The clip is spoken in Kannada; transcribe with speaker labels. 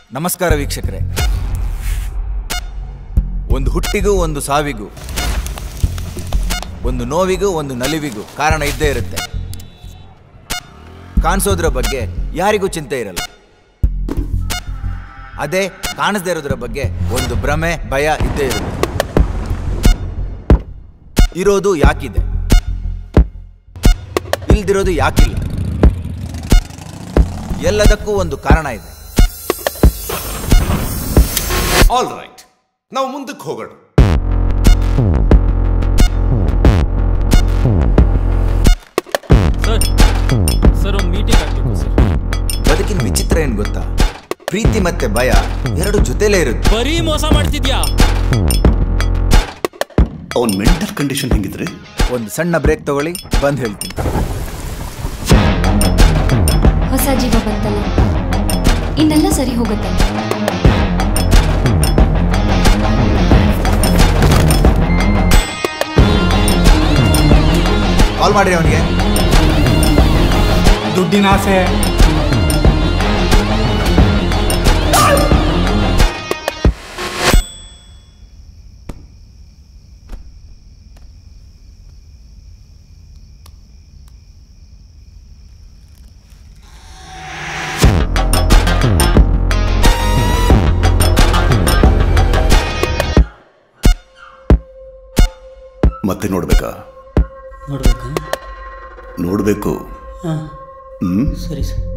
Speaker 1: ನಮಸ್ಕಾರ ವೀಕ್ಷಕರೇ ಒಂದು ಹುಟ್ಟಿಗೂ ಒಂದು ಸಾವಿಗೂ ಒಂದು ನೋವಿಗೂ ಒಂದು ನಲಿವಿಗೂ ಕಾರಣ ಇದ್ದೇ ಇರುತ್ತೆ ಕಾಣಿಸೋದ್ರ ಬಗ್ಗೆ ಯಾರಿಗೂ ಚಿಂತೆ ಇರಲ್ಲ ಅದೇ ಕಾಣಿಸದೇ ಇರೋದ್ರ ಬಗ್ಗೆ ಒಂದು ಭ್ರಮೆ ಭಯ ಇದ್ದೇ ಇರುತ್ತೆ ಇರೋದು ಯಾಕಿದೆ ಇಲ್ದಿರೋದು ಯಾಕಿಲ್ಲ ಎಲ್ಲದಕ್ಕೂ ಒಂದು ಕಾರಣ ಇದೆ
Speaker 2: ಆಲ್ ರೈಟ್ ನಾವು ಮುಂದಕ್ಕೆ ಹೋಗೋಣ
Speaker 3: ಸರ್ ಸರ್ ಒಂದು ಮೀಟಿಂಗ್ ಆಗಬೇಕು ಸರ್
Speaker 1: ಬದುಕಿನ ವಿಚಿತ್ರ ಏನ್ ಗೊತ್ತಾ ಪ್ರೀತಿ ಮತ್ತೆ ಭಯ ಎರಡು ಜೊತೆಲೇ ಇರುತ್ತೆ
Speaker 3: ಬರೀ ಮೋಸ ಮಾಡ್ತಿದ್ಯಾ
Speaker 4: ಅವನ್ ಮೆಂಟಲ್ ಕಂಡೀಷನ್ ಹೆಂಗಿದ್ರೆ
Speaker 1: ಒಂದು ಸಣ್ಣ ಬ್ರೇಕ್ ತಗೊಳ್ಳಿ ಬಂದ್ ಹೇಳ್ತೀನಿ
Speaker 5: ಹೊಸ ಜೀವ ಬಂತಲ್ಲ ಇನ್ನೆಲ್ಲ ಸರಿ ಹೋಗುತ್ತೆ
Speaker 1: ಕಾಲ್ ಮಾಡ್ರಿ ಅವನಿಗೆ
Speaker 6: ದುಡ್ಡಿನ ಆಸೆ
Speaker 4: ಮತ್ತೆ ನೋಡ್ಬೇಕಾ
Speaker 7: ನೋಡ್ಬೇಕಾ
Speaker 4: ನೋಡ್ಬೇಕು
Speaker 7: ಹಾಂ
Speaker 4: ಹ್ಮ್
Speaker 7: ಸರಿ ಸರ್